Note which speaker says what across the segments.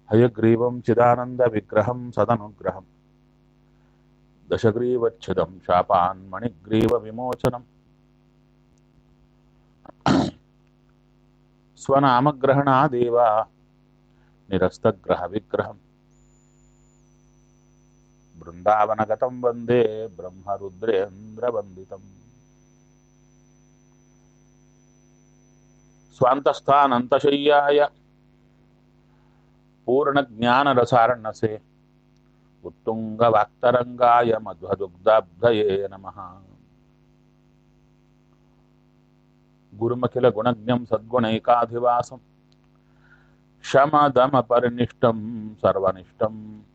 Speaker 1: హయగ్రీవం చిదానంద విగ్రహం సదనుగ్రహం దశగ్రీవచ్ఛిదం శాపాన్ మణిగ్రీవ విమోచనం స్వనామగ్రహణాదేవ నిరస్తగ్రహ విగ్రహం బృందావనగతం వందే బ్రహ్మరుద్రేంద్రవందితం స్వాంతస్థానంతశయ్యాయ పూర్ణజ్ఞానరసారణసే उत्तुङ्गवाक्तरङ्गाय मध्वदुग्धाब्धये नमः गुरुमखिलगुणज्ञं सद्गुणैकाधिवासं शमदमपरिनिष्टं सर्वनिष्ठं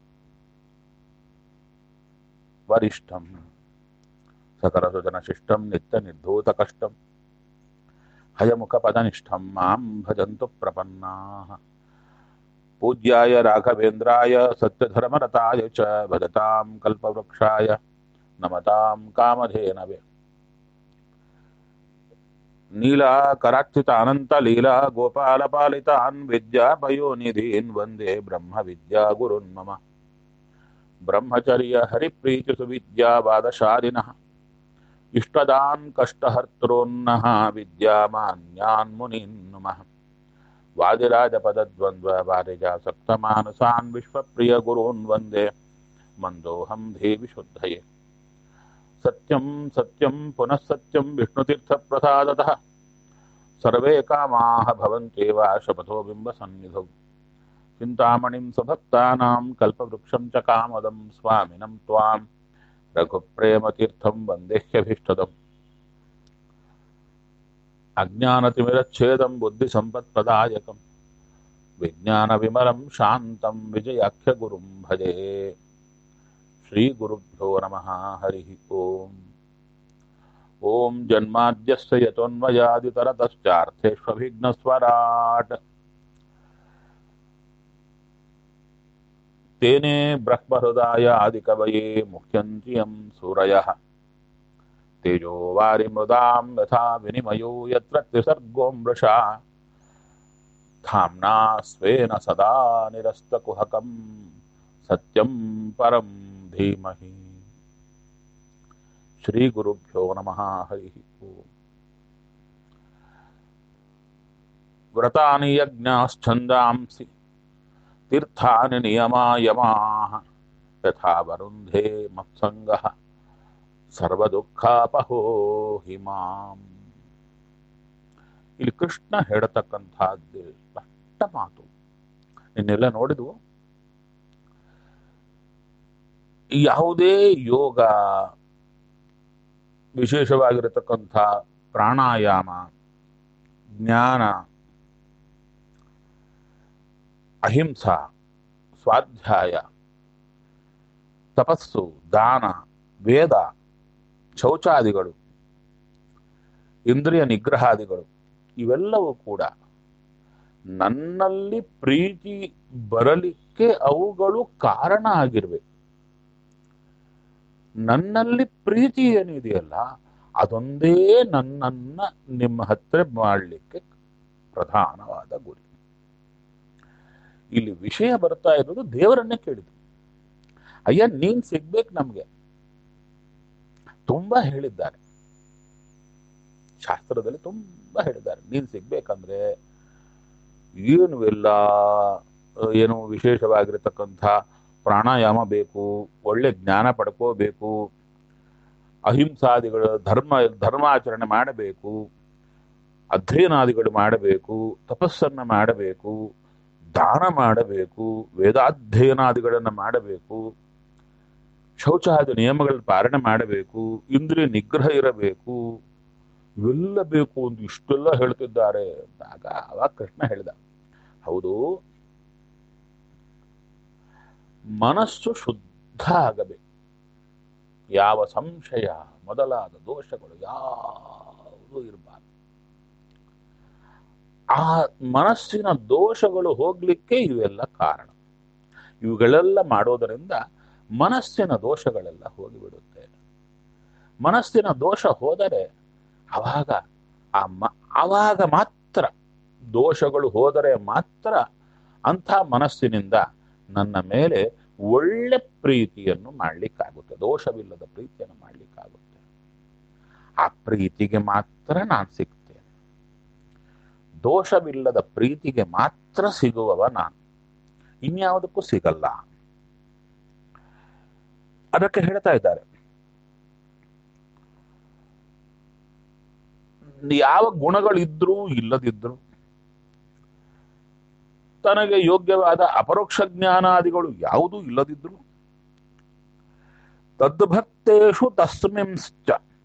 Speaker 1: वरिष्ठं सकलसुजनशिष्टं नित्यनिर्धूतकष्टं हयमुखपदनिष्ठं मां भजन्तु प्रपन्नाः पूज्याय राघवेन्द्राय सत्यधर्मरताय च भजतां कल्पवृक्षाय नमतां कामधेनवे नीलाकरार्चितानन्तलीला गोपालपालितान् विद्यापयोनिधीन् वन्दे ब्रह्मविद्यागुरुन् मम ब्रह्मचर्य हरिप्रीतिसुविद्यावादशालिनः इष्टदान् कष्टहर्तॄन्नः विद्यामान्यान् मुनीन् नुमः वादिराजपदद्वन्द्ववारिजासक्तमानसान् विश्वप्रियगुरून् वन्दे मन्दोऽहं देविशुद्धये सत्यं सत्यं पुनः सत्यं विष्णुतीर्थप्रसादतः सर्वे कामाः भवन्त्येव शपथो बिम्बसन्निधौ चिन्तामणिं स्वभक्तानां कल्पवृक्षं च कामदं स्वामिनं त्वां रघुप्रेमतीर्थं वन्देह्यभीष्टदम् अज्ञानतिमिरच्छेदं बुद्धिसम्पत्प्रदायकं विज्ञानविमलं शान्तं विजयाख्यगुरुं भजे श्रीगुरुभ्यो नमः हरिः ओम् ॐ जन्माद्यस्य यतोऽन्वयादितरतश्चार्थेष्वभिघ्नस्वराट् तेने ब्रह्महृदाय आदिकवये मुह्यन्ति यं सूरयः तेजो वारिमृदां यथा विनिमयो यत्र त्रिसर्गो मृषा धाम्ना स्वेन सदा निरस्तकुहकं सत्यं परं धीमहि श्रीगुरुभ्यो नमः हरिः ओम् व्रतानि यज्ञाश्छन्दांसि तीर्थानि नियमायमाः यथा वरुन्धे मत्सङ्गः ಸರ್ವದುಃಖಾಪಹೋ ಹಿಮಾಂ ಇಲ್ಲಿ ಕೃಷ್ಣ ಹೇಳತಕ್ಕಂಥದ್ದು ಸ್ಪಷ್ಟ ಮಾತು ನಿನ್ನೆಲ್ಲ ನೋಡಿದ್ವು ಯಾವುದೇ ಯೋಗ ವಿಶೇಷವಾಗಿರತಕ್ಕಂಥ ಪ್ರಾಣಾಯಾಮ ಜ್ಞಾನ ಅಹಿಂಸಾ ಸ್ವಾಧ್ಯಾಯ ತಪಸ್ಸು ದಾನ ವೇದ ಶೌಚಾದಿಗಳು ಇಂದ್ರಿಯ ನಿಗ್ರಹಾದಿಗಳು ಇವೆಲ್ಲವೂ ಕೂಡ ನನ್ನಲ್ಲಿ ಪ್ರೀತಿ ಬರಲಿಕ್ಕೆ ಅವುಗಳು ಕಾರಣ ಆಗಿರ್ಬೇಕು ನನ್ನಲ್ಲಿ ಪ್ರೀತಿ ಏನಿದೆಯಲ್ಲ ಅದೊಂದೇ ನನ್ನನ್ನ ನಿಮ್ಮ ಹತ್ರ ಮಾಡಲಿಕ್ಕೆ ಪ್ರಧಾನವಾದ ಗುರಿ ಇಲ್ಲಿ ವಿಷಯ ಬರ್ತಾ ಇರೋದು ದೇವರನ್ನೇ ಕೇಳಿದ್ರು ಅಯ್ಯ ನೀನ್ ಸಿಗ್ಬೇಕು ನಮ್ಗೆ ತುಂಬಾ ಹೇಳಿದ್ದಾರೆ ಶಾಸ್ತ್ರದಲ್ಲಿ ತುಂಬಾ ಹೇಳಿದ್ದಾರೆ ನೀನ್ ಸಿಗ್ಬೇಕಂದ್ರೆ ಏನು ಇಲ್ಲ ಏನು ವಿಶೇಷವಾಗಿರತಕ್ಕಂಥ ಪ್ರಾಣಾಯಾಮ ಬೇಕು ಒಳ್ಳೆ ಜ್ಞಾನ ಪಡ್ಕೋಬೇಕು ಅಹಿಂಸಾದಿಗಳು ಧರ್ಮ ಧರ್ಮಾಚರಣೆ ಮಾಡಬೇಕು ಅಧ್ಯಯನಾದಿಗಳು ಮಾಡಬೇಕು ತಪಸ್ಸನ್ನ ಮಾಡಬೇಕು ದಾನ ಮಾಡಬೇಕು ವೇದಾಧ್ಯಯನಾದಿಗಳನ್ನು ಮಾಡಬೇಕು ಶೌಚಾದಿ ನಿಯಮಗಳ ಪಾಲನೆ ಮಾಡಬೇಕು ಇಂದ್ರಿಯ ನಿಗ್ರಹ ಇರಬೇಕು ಇವೆಲ್ಲ ಬೇಕು ಅಂತ ಇಷ್ಟೆಲ್ಲ ಹೇಳ್ತಿದ್ದಾರೆ ಅಂದಾಗ ಅವಾಗ ಕೃಷ್ಣ ಹೇಳಿದ ಹೌದು ಮನಸ್ಸು ಶುದ್ಧ ಆಗಬೇಕು ಯಾವ ಸಂಶಯ ಮೊದಲಾದ ದೋಷಗಳು ಯಾವುದೂ ಇರಬಾರ್ದು ಆ ಮನಸ್ಸಿನ ದೋಷಗಳು ಹೋಗ್ಲಿಕ್ಕೆ ಇವೆಲ್ಲ ಕಾರಣ ಇವುಗಳೆಲ್ಲ ಮಾಡೋದರಿಂದ ಮನಸ್ಸಿನ ದೋಷಗಳೆಲ್ಲ ಹೋಗಿಬಿಡುತ್ತೆ ಮನಸ್ಸಿನ ದೋಷ ಹೋದರೆ ಅವಾಗ ಆ ಮ ಅವಾಗ ಮಾತ್ರ ದೋಷಗಳು ಹೋದರೆ ಮಾತ್ರ ಅಂಥ ಮನಸ್ಸಿನಿಂದ ನನ್ನ ಮೇಲೆ ಒಳ್ಳೆ ಪ್ರೀತಿಯನ್ನು ಮಾಡ್ಲಿಕ್ಕಾಗುತ್ತೆ ದೋಷವಿಲ್ಲದ ಪ್ರೀತಿಯನ್ನು ಮಾಡ್ಲಿಕ್ಕಾಗುತ್ತೆ ಆ ಪ್ರೀತಿಗೆ ಮಾತ್ರ ನಾನು ಸಿಗ್ತೇನೆ ದೋಷವಿಲ್ಲದ ಪ್ರೀತಿಗೆ ಮಾತ್ರ ಸಿಗುವವ ನಾನು ಇನ್ಯಾವುದಕ್ಕೂ ಸಿಗಲ್ಲ ಅದಕ್ಕೆ ಹೇಳ್ತಾ ಇದ್ದಾರೆ ಯಾವ ಗುಣಗಳಿದ್ರೂ ಇಲ್ಲದಿದ್ರು ತನಗೆ ಯೋಗ್ಯವಾದ ಅಪರೋಕ್ಷ ಜ್ಞಾನಾದಿಗಳು ಯಾವುದೂ ಇಲ್ಲದಿದ್ರು ತದ್ಭಕ್ತೇಶು ತಸ್ಮಿಂಶ್ಚ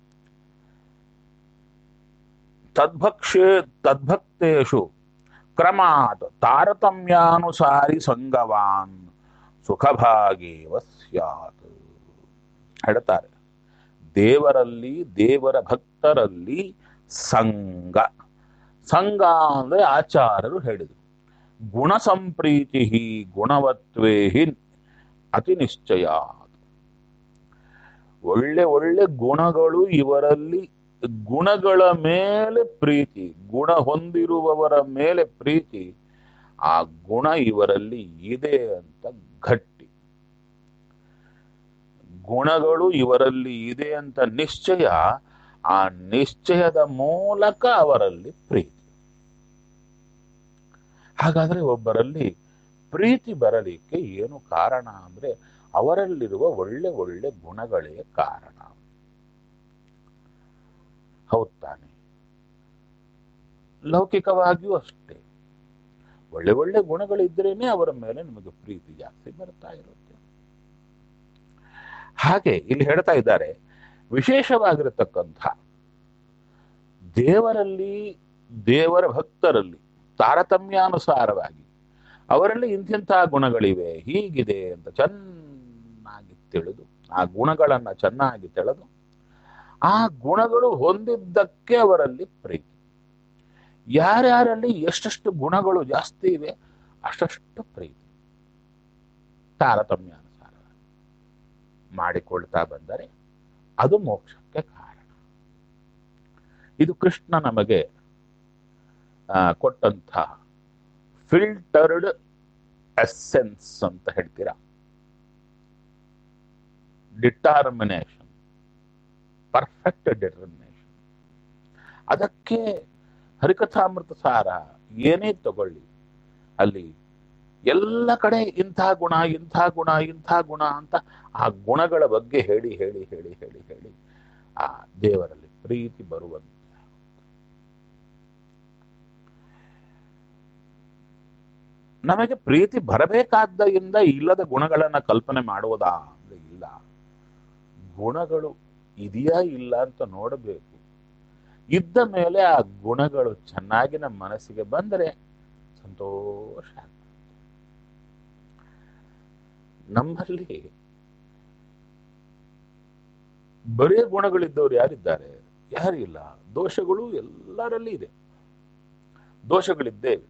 Speaker 1: ತದ್ಭಕ್ಷೇ ತದ್ಭಕ್ತೇಶು ಕ್ರಮಾತ್ ತಾರತಮ್ಯಾನುಸಾರಿ ಸಂಗವಾನ್ ಸುಖಭಾಗೇವ ಸ್ಯಾತ್ ಹೇಳ್ತಾರೆ ದೇವರಲ್ಲಿ ದೇವರ ಭಕ್ತರಲ್ಲಿ ಸಂಗ ಸಂಗ ಅಂದ್ರೆ ಆಚಾರ್ಯರು ಹೇಳಿದರು ಗುಣ ಸಂಪ್ರೀತಿ ಗುಣವತ್ವೇ ಹಿ ಅತಿ ನಿಶ್ಚಯ ಒಳ್ಳೆ ಒಳ್ಳೆ ಗುಣಗಳು ಇವರಲ್ಲಿ ಗುಣಗಳ ಮೇಲೆ ಪ್ರೀತಿ ಗುಣ ಹೊಂದಿರುವವರ ಮೇಲೆ ಪ್ರೀತಿ ಆ ಗುಣ ಇವರಲ್ಲಿ ಇದೆ ಅಂತ ಗಟ್ಟಿ ಗುಣಗಳು ಇವರಲ್ಲಿ ಇದೆ ಅಂತ ನಿಶ್ಚಯ ಆ ನಿಶ್ಚಯದ ಮೂಲಕ ಅವರಲ್ಲಿ ಪ್ರೀತಿ ಹಾಗಾದ್ರೆ ಒಬ್ಬರಲ್ಲಿ ಪ್ರೀತಿ ಬರಲಿಕ್ಕೆ ಏನು ಕಾರಣ ಅಂದ್ರೆ ಅವರಲ್ಲಿರುವ ಒಳ್ಳೆ ಒಳ್ಳೆ ಗುಣಗಳೇ ಕಾರಣ ಹೌದ್ ತಾನೆ ಲೌಕಿಕವಾಗಿಯೂ ಅಷ್ಟೇ ಒಳ್ಳೆ ಒಳ್ಳೆ ಗುಣಗಳಿದ್ರೇನೆ ಅವರ ಮೇಲೆ ನಿಮಗೆ ಪ್ರೀತಿ ಜಾಸ್ತಿ ಬರ್ತಾ ಇರುತ್ತೆ ಹಾಗೆ ಇಲ್ಲಿ ಹೇಳ್ತಾ ಇದ್ದಾರೆ ವಿಶೇಷವಾಗಿರತಕ್ಕಂಥ ದೇವರಲ್ಲಿ ದೇವರ ಭಕ್ತರಲ್ಲಿ ತಾರತಮ್ಯಾನುಸಾರವಾಗಿ ಅವರಲ್ಲಿ ಇಂತಿಂಥ ಗುಣಗಳಿವೆ ಹೀಗಿದೆ ಅಂತ ಚೆನ್ನಾಗಿ ತಿಳಿದು ಆ ಗುಣಗಳನ್ನ ಚೆನ್ನಾಗಿ ತಿಳಿದು ಆ ಗುಣಗಳು ಹೊಂದಿದ್ದಕ್ಕೆ ಅವರಲ್ಲಿ ಪ್ರೀತಿ ಯಾರ್ಯಾರಲ್ಲಿ ಎಷ್ಟೆಷ್ಟು ಗುಣಗಳು ಜಾಸ್ತಿ ಇವೆ ಅಷ್ಟಷ್ಟು ಪ್ರೀತಿ ತಾರತಮ್ಯಾನುಸಾರ ಮಾಡಿಕೊಳ್ತಾ ಬಂದರೆ ಅದು ಮೋಕ್ಷಕ್ಕೆ ಕಾರಣ ಇದು ಕೃಷ್ಣ ನಮಗೆ ಆ, ಕೊಟ್ಟಂಥ ಫಿಲ್ಟರ್ಡ್ ಎಸ್ಸೆನ್ಸ್ ಅಂತ ಹೇಳ್ತೀರಾ ಡಿಟರ್ಮಿನೇಷನ್ ಪರ್ಫೆಕ್ಟ್ ಡಿಟರ್ಮಿನೇಷನ್ ಅದಕ್ಕೆ ಹರಿಕಥಾಮೃತ ಸಾರ ಏನೇ ತಗೊಳ್ಳಿ ಅಲ್ಲಿ ಎಲ್ಲ ಕಡೆ ಇಂಥ ಗುಣ ಇಂಥ ಗುಣ ಇಂಥ ಗುಣ ಅಂತ ಆ ಗುಣಗಳ ಬಗ್ಗೆ ಹೇಳಿ ಹೇಳಿ ಹೇಳಿ ಹೇಳಿ ಹೇಳಿ ಆ ದೇವರಲ್ಲಿ ಪ್ರೀತಿ ಬರುವಂತೆ ನಮಗೆ ಪ್ರೀತಿ ಬರಬೇಕಾದ್ದರಿಂದ ಇಲ್ಲದ ಗುಣಗಳನ್ನ ಕಲ್ಪನೆ ಮಾಡುವುದಾ ಅಂದ್ರೆ ಇಲ್ಲ ಗುಣಗಳು ಇದೆಯಾ ಇಲ್ಲ ಅಂತ ನೋಡಬೇಕು ಇದ್ದ ಮೇಲೆ ಆ ಗುಣಗಳು ಚೆನ್ನಾಗಿ ನಮ್ಮ ಮನಸ್ಸಿಗೆ ಬಂದರೆ ಸಂತೋಷ ಆಗ್ತದೆ ನಮ್ಮಲ್ಲಿ ಬರೇ ಗುಣಗಳಿದ್ದವ್ರು ಯಾರಿದ್ದಾರೆ ಯಾರಿಲ್ಲ ದೋಷಗಳು ಎಲ್ಲರಲ್ಲಿ ಇದೆ ದೋಷಗಳಿದ್ದೇವೆ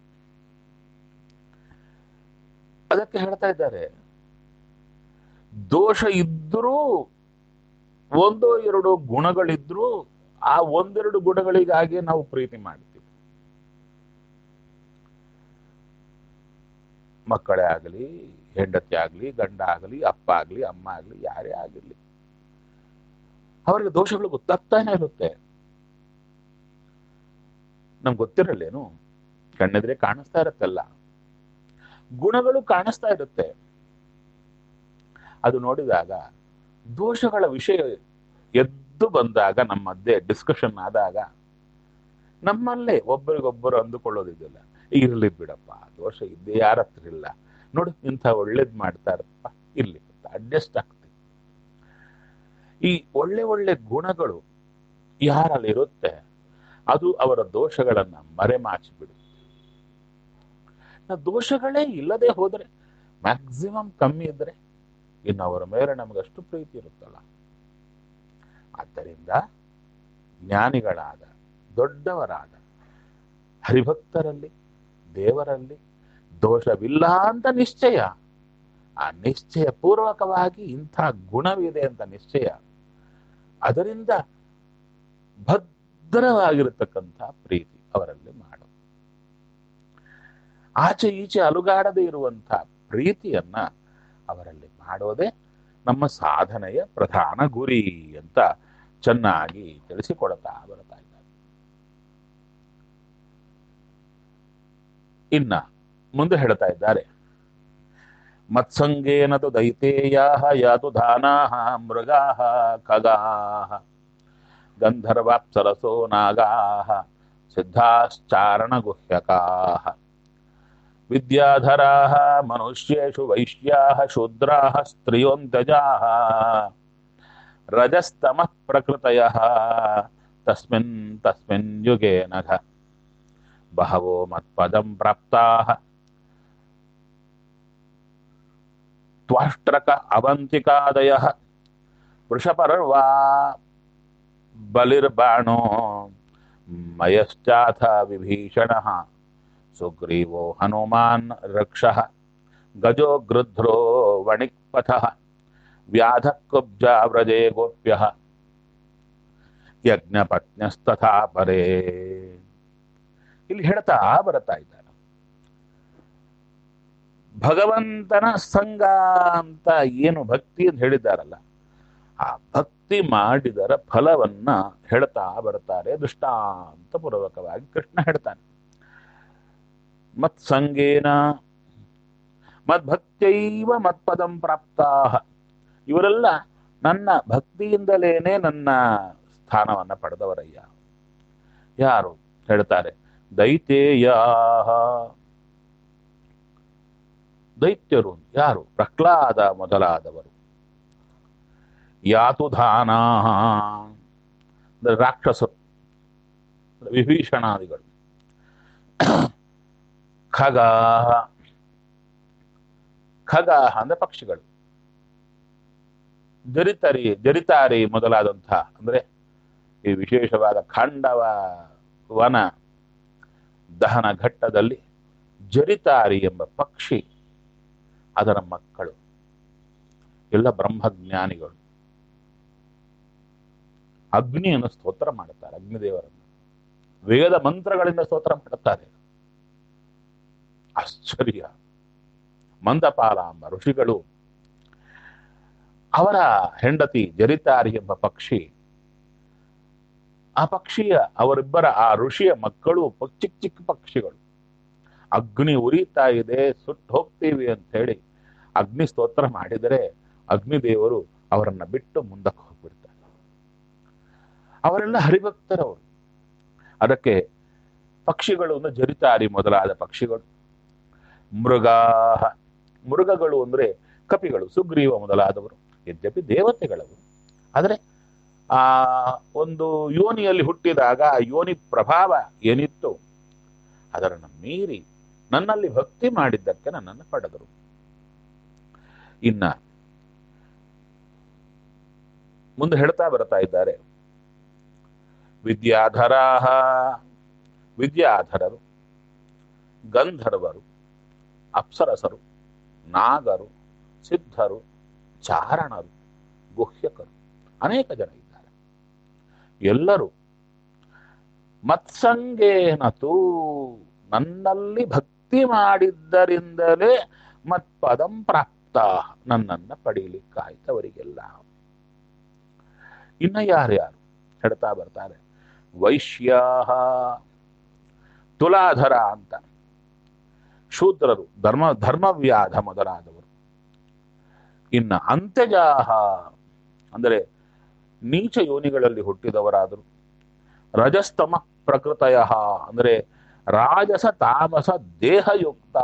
Speaker 1: ಅದಕ್ಕೆ ಹೇಳ್ತಾ ಇದ್ದಾರೆ ದೋಷ ಇದ್ರೂ ಒಂದೋ ಎರಡೋ ಗುಣಗಳಿದ್ರೂ ಆ ಒಂದೆರಡು ಗುಣಗಳಿಗಾಗಿ ನಾವು ಪ್ರೀತಿ ಮಾಡ್ತೀವಿ ಮಕ್ಕಳೇ ಆಗಲಿ ಹೆಂಡತಿ ಆಗಲಿ ಗಂಡ ಆಗಲಿ ಅಪ್ಪ ಆಗಲಿ ಅಮ್ಮ ಆಗಲಿ ಯಾರೇ ಆಗಿರ್ಲಿ ಅವರಿಗೆ ದೋಷಗಳು ಗೊತ್ತಾಗ್ತಾನೆ ಇರುತ್ತೆ ನಮ್ಗೆ ಗೊತ್ತಿರಲ್ಲೇನು ಕಣ್ಣೆದ್ರೆ ಕಾಣಿಸ್ತಾ ಇರುತ್ತಲ್ಲ ಗುಣಗಳು ಕಾಣಿಸ್ತಾ ಇರುತ್ತೆ ಅದು ನೋಡಿದಾಗ ದೋಷಗಳ ವಿಷಯ ಎದ್ದು ಬಂದಾಗ ನಮ್ಮ ಮಧ್ಯೆ ಡಿಸ್ಕಷನ್ ಆದಾಗ ನಮ್ಮಲ್ಲೇ ಒಬ್ಬರಿಗೊಬ್ಬರು ಅಂದುಕೊಳ್ಳೋದಿದೆಯಲ್ಲ ಇರ್ಲಿ ಬಿಡಪ್ಪ ದೋಷ ಇದ್ದೇ ಯಾರ ಹತ್ರ ಇಲ್ಲ ನೋಡು ಇಂಥ ಒಳ್ಳೇದ್ ಮಾಡ್ತಾರಪ್ಪ ಇರ್ಲಿ ಅಡ್ಜಸ್ಟ್ ಆಗ್ತೀವಿ ಈ ಒಳ್ಳೆ ಒಳ್ಳೆ ಗುಣಗಳು ಯಾರಲ್ಲಿ ಇರುತ್ತೆ ಅದು ಅವರ ದೋಷಗಳನ್ನ ಮರೆಮಾಚಿ ಬಿಡುತ್ತೆ ನಾವು ದೋಷಗಳೇ ಇಲ್ಲದೆ ಹೋದ್ರೆ ಮ್ಯಾಕ್ಸಿಮಮ್ ಕಮ್ಮಿ ಇದ್ರೆ ಇನ್ನು ಅವರ ಮೇಲೆ ನಮಗಷ್ಟು ಪ್ರೀತಿ ಇರುತ್ತಲ್ಲ ಆದ್ದರಿಂದ ಜ್ಞಾನಿಗಳಾದ ದೊಡ್ಡವರಾದ ಹರಿಭಕ್ತರಲ್ಲಿ ದೇವರಲ್ಲಿ ದೋಷವಿಲ್ಲ ಅಂತ ನಿಶ್ಚಯ ಆ ನಿಶ್ಚಯ ಪೂರ್ವಕವಾಗಿ ಇಂಥ ಗುಣವಿದೆ ಅಂತ ನಿಶ್ಚಯ ಅದರಿಂದ ಭದ್ರವಾಗಿರತಕ್ಕಂಥ ಪ್ರೀತಿ ಅವರಲ್ಲಿ ಮಾಡು ಆಚೆ ಈಚೆ ಅಲುಗಾಡದೆ ಇರುವಂಥ ಪ್ರೀತಿಯನ್ನ ಅವರಲ್ಲಿ ಮಾಡೋದೇ ನಮ್ಮ ಸಾಧನೆಯ ಪ್ರಧಾನ ಗುರಿ ಅಂತ ಚೆನ್ನಾಗಿ ತಿಳಿಸಿಕೊಡ್ತಾ ಬರ್ತಾ ಇದ್ದಾರೆ ಇನ್ನ ಮುಂದೆ ಹೇಳ್ತಾ ಇದ್ದಾರೆ ಮತ್ಸಂಗೇನ ತು ದೈತೇಯಾ ಯಾತು ಧಾನಾ ಮೃಗಾ ಖಗಾ ಗಂಧರ್ವಾಪ್ಸರಸೋ ನಾಗಾ ಸಿದ್ಧಾಶ್ಚಾರಣ ಗುಹ್ಯಕಾ ವಿದ್ಯಾಧರಾ ಮನುಷ್ಯೇಷು ವೈಶ್ಯಾ ಶೂದ್ರಾ ಸ್ತ್ರಿಯೋಂತಜಾ ರಜಸ್ತಮ ಪ್ರಕೃತಯ ತಸ್ಮಿನ್ ತಸ್ಮಿನ್ ಯುಗೆ ನಘ ಬಹವೋ ಮತ್ಪದಂ ಪ್ರಾಪ್ತಾ ತ್ವಾಷ್ಟ್ರಕ ಅವಂತಿಕಾದಯ ವೃಷಪರ್ವಾ ಬಲಿರ್ಬಾಣೋ ಮಯಶ್ಚಾಥ ವಿಭೀಷಣ ಸುಗ್ರೀವೋ ಹನುಮಾನ್ ರಕ್ಷ ಗಜೋ ಗೃಧ್ರೋ ವಣಿಕ್ಪಥ ವ್ಯಾಧ ಕುಬ್ಜಾ ವ್ರಜೇ ಗೋಪ್ಯ ಯಜ್ಞಪತ್ನ್ಯಸ್ತಥಾ ಪರೇ ಇಲ್ಲಿ ಹೇಳ್ತಾ ಬರ್ತಾ ಇದ್ದಾರೆ ಭಗವಂತನ ಸಂಘ ಅಂತ ಏನು ಭಕ್ತಿ ಅಂತ ಹೇಳಿದ್ದಾರಲ್ಲ ಆ ಭಕ್ತಿ ಮಾಡಿದರ ಫಲವನ್ನ ಹೇಳ್ತಾ ಬರ್ತಾರೆ ದೃಷ್ಟಾಂತ ಪೂರ್ವಕವಾಗಿ ಕೃಷ್ಣ ಹೇಳ್ತಾನೆ ಮತ್ಸಂಗೇನ ಮದ್ಭಕ್ತೈವ ಮತ್ಪದಂ ಪ್ರಾಪ್ತಾ ಇವರೆಲ್ಲ ನನ್ನ ಭಕ್ತಿಯಿಂದಲೇನೆ ನನ್ನ ಸ್ಥಾನವನ್ನ ಪಡೆದವರಯ್ಯ ಯಾರು ಹೇಳ್ತಾರೆ ದೈತೇಯ ದೈತ್ಯರು ಯಾರು ಪ್ರಹ್ಲಾದ ಮೊದಲಾದವರು ಯಾತುಧಾನಾ ಅಂದ್ರೆ ರಾಕ್ಷಸರು ವಿಭೀಷಣಾದಿಗಳು ಖಗ ಖಗ ಅಂದ್ರೆ ಪಕ್ಷಿಗಳು ಜರಿತರಿ ಜರಿತಾರಿ ಮೊದಲಾದಂಥ ಅಂದ್ರೆ ಈ ವಿಶೇಷವಾದ ಖಾಂಡವ ವನ ದಹನ ಘಟ್ಟದಲ್ಲಿ ಜರಿತಾರಿ ಎಂಬ ಪಕ್ಷಿ ಅದರ ಮಕ್ಕಳು ಎಲ್ಲ ಬ್ರಹ್ಮಜ್ಞಾನಿಗಳು ಅಗ್ನಿಯನ್ನು ಸ್ತೋತ್ರ ಮಾಡುತ್ತಾರೆ ಅಗ್ನಿದೇವರನ್ನು ವೇದ ಮಂತ್ರಗಳಿಂದ ಸ್ತೋತ್ರ ಮಾಡುತ್ತಾರೆ ಆಶ್ಚರ್ಯ ಮಂದಪಾಲ ಎಂಬ ಋಷಿಗಳು ಅವರ ಹೆಂಡತಿ ಜರಿತಾರಿ ಎಂಬ ಪಕ್ಷಿ ಆ ಪಕ್ಷಿಯ ಅವರಿಬ್ಬರ ಆ ಋಷಿಯ ಮಕ್ಕಳು ಪ- ಚಿಕ್ಕ ಚಿಕ್ಕ ಪಕ್ಷಿಗಳು ಅಗ್ನಿ ಉರಿತಾ ಇದೆ ಸುಟ್ಟು ಹೋಗ್ತೀವಿ ಅಂತ ಹೇಳಿ ಅಗ್ನಿ ಸ್ತೋತ್ರ ಮಾಡಿದರೆ ಅಗ್ನಿದೇವರು ಅವರನ್ನ ಬಿಟ್ಟು ಮುಂದಕ್ಕೆ ಹೋಗ್ಬಿಡ್ತಾರೆ ಅವರೆಲ್ಲ ಹರಿಭಕ್ತರವರು ಅದಕ್ಕೆ ಪಕ್ಷಿಗಳು ಅಂದ್ರೆ ಜರಿತಾರಿ ಮೊದಲಾದ ಪಕ್ಷಿಗಳು ಮೃಗಾ ಮೃಗಗಳು ಅಂದ್ರೆ ಕಪಿಗಳು ಸುಗ್ರೀವ ಮೊದಲಾದವರು ಯದ್ಯಪಿ ದೇವತೆಗಳವರು ಆದರೆ ಆ ಒಂದು ಯೋನಿಯಲ್ಲಿ ಹುಟ್ಟಿದಾಗ ಆ ಯೋನಿ ಪ್ರಭಾವ ಏನಿತ್ತು ಅದರನ್ನು ಮೀರಿ ನನ್ನಲ್ಲಿ ಭಕ್ತಿ ಮಾಡಿದ್ದಕ್ಕೆ ನನ್ನನ್ನು ಪಡೆದರು ಇನ್ನ ಮುಂದೆ ಹೇಳ್ತಾ ಬರ್ತಾ ಇದ್ದಾರೆ ವಿದ್ಯಾಧರಾಹ ವಿದ್ಯಾಧರರು ಗಂಧರ್ವರು ಅಪ್ಸರಸರು ನಾಗರು ಸಿದ್ಧರು ಚಾರಣರು ಗುಹ್ಯಕರು ಅನೇಕ ಜನ ಇದ್ದಾರೆ ಎಲ್ಲರೂ ಮತ್ಸಂಗೇನತು ನನ್ನಲ್ಲಿ ಭಕ್ತಿ ಮಾಡಿದ್ದರಿಂದಲೇ ಮತ್ಪದಂ ಪ್ರಾಪ್ತ ನನ್ನನ್ನ ಪಡೀಲಿಕ್ಕಾಯ್ತು ಅವರಿಗೆಲ್ಲ ಇನ್ನ ಯಾರ್ಯಾರು ಹೇಳ್ತಾ ಬರ್ತಾರೆ ವೈಶ್ಯ ತುಲಾಧರ ಅಂತ ಶೂದ್ರರು ಧರ್ಮ ಧರ್ಮವ್ಯಾಧ ಮೊದಲಾದವರು ಇನ್ನ ಅಂತ್ಯಜಾಹ ಅಂದರೆ ನೀಚ ಯೋನಿಗಳಲ್ಲಿ ಹುಟ್ಟಿದವರಾದರು ರಜಸ್ತಮ ಪ್ರಕೃತಯ ಅಂದರೆ ರಾಜಸ ತಾಮಸ ದೇಹಯುಕ್ತ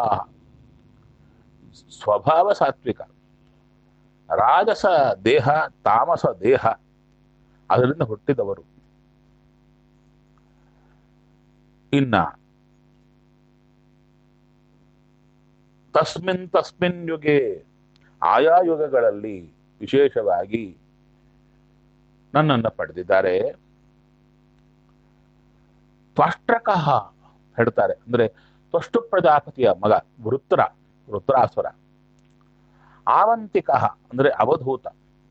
Speaker 1: ಸ್ವಭಾವ ಸಾತ್ವಿಕ ರಾಜಸ ದೇಹ ತಾಮಸ ದೇಹ ಅದರಿಂದ ಹುಟ್ಟಿದವರು ಇನ್ನ ತಸ್ಮಿನ್ ತಸ್ಮಿನ್ ಯುಗೆ ಆಯಾ ಯುಗಗಳಲ್ಲಿ ವಿಶೇಷವಾಗಿ ನನ್ನನ್ನು ಪಡೆದಿದ್ದಾರೆ ತ್ವಾಷ್ಟ್ರಕಃ ಹೇಳ್ತಾರೆ ಅಂದ್ರೆ ತ್ವಷ್ಟು ಪ್ರಜಾಪತಿಯ ಮಗ ವೃತ್ರ ವೃತ್ರಾಸುರ ಆವಂತಿಕ ಅಂದ್ರೆ ಅವಧೂತ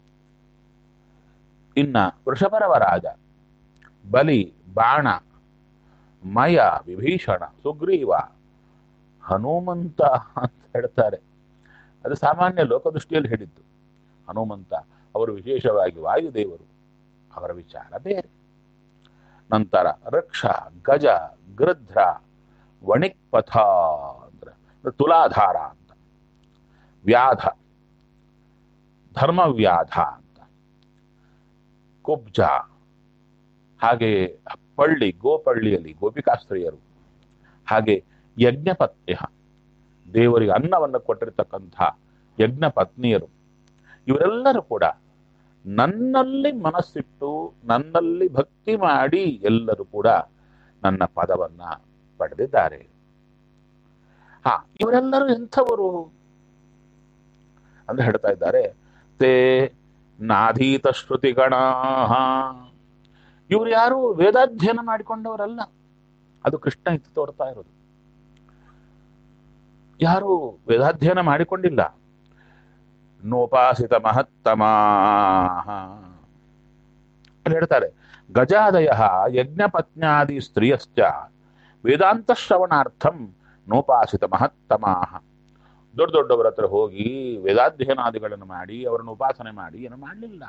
Speaker 1: ಇನ್ನ ವೃಷಭರವ ರಾಜ ಬಲಿ ಬಾಣ ಮಯ ವಿಭೀಷಣ ಸುಗ್ರೀವ ಹನುಮಂತ ಅಂತ ಹೇಳ್ತಾರೆ ಅದು ಸಾಮಾನ್ಯ ಲೋಕದೃಷ್ಟಿಯಲ್ಲಿ ಹೇಳಿದ್ದು ಹನುಮಂತ ಅವರು ವಿಶೇಷವಾಗಿ ವಾಯುದೇವರು ಅವರ ವಿಚಾರ ಬೇರೆ ನಂತರ ರಕ್ಷ ಗಜ ಗೃಧ್ರ ವಣಿಕ್ಪಥ ಅಂದ್ರೆ ತುಲಾಧಾರ ಅಂತ ವ್ಯಾಧ ಧರ್ಮವ್ಯಾಧ ಅಂತ ಕುಬ್ಜ ಹಾಗೆ ಪಳ್ಳಿ ಗೋಪಳ್ಳಿಯಲ್ಲಿ ಗೋಪಿಕಾಸ್ತ್ರೀಯರು ಹಾಗೆ ಯಜ್ಞಪತ್ಯ ದೇವರಿಗೆ ಅನ್ನವನ್ನು ಕೊಟ್ಟಿರ್ತಕ್ಕಂಥ ಯಜ್ಞ ಪತ್ನಿಯರು ಇವರೆಲ್ಲರೂ ಕೂಡ ನನ್ನಲ್ಲಿ ಮನಸ್ಸಿಟ್ಟು ನನ್ನಲ್ಲಿ ಭಕ್ತಿ ಮಾಡಿ ಎಲ್ಲರೂ ಕೂಡ ನನ್ನ ಪದವನ್ನ ಪಡೆದಿದ್ದಾರೆ ಹಾ ಇವರೆಲ್ಲರೂ ಎಂಥವರು ಅಂತ ಹೇಳ್ತಾ ಇದ್ದಾರೆ ತೇ ನಾಧೀತ ಶ್ರುತಿಗಣ ಇವ್ರು ಯಾರು ವೇದಾಧ್ಯಯನ ಮಾಡಿಕೊಂಡವರಲ್ಲ ಅದು ಕೃಷ್ಣ ಇತ್ತು ತೋರ್ತಾ ಇರೋದು ಯಾರು ವೇದಾಧ್ಯಯನ ಮಾಡಿಕೊಂಡಿಲ್ಲ ನೋಪಾಸಿತ ಮಹತ್ತಮ ಅಲ್ಲಿ ಹೇಳ್ತಾರೆ ಗಜಾದಯ ಯಜ್ಞಪತ್ನ್ಯಾದಿ ಸ್ತ್ರೀಯಶ್ಚ ವೇದಾಂತ ಶ್ರವಣಾರ್ಥಂ ನೋಪಾಸಿತ ಮಹತ್ತಮಾ ದೊಡ್ಡ ದೊಡ್ಡವರ ಹತ್ರ ಹೋಗಿ ವೇದಾಧ್ಯಯನಾದಿಗಳನ್ನು ಮಾಡಿ ಅವರನ್ನು ಉಪಾಸನೆ ಮಾಡಿ ಏನು ಮಾಡಲಿಲ್ಲ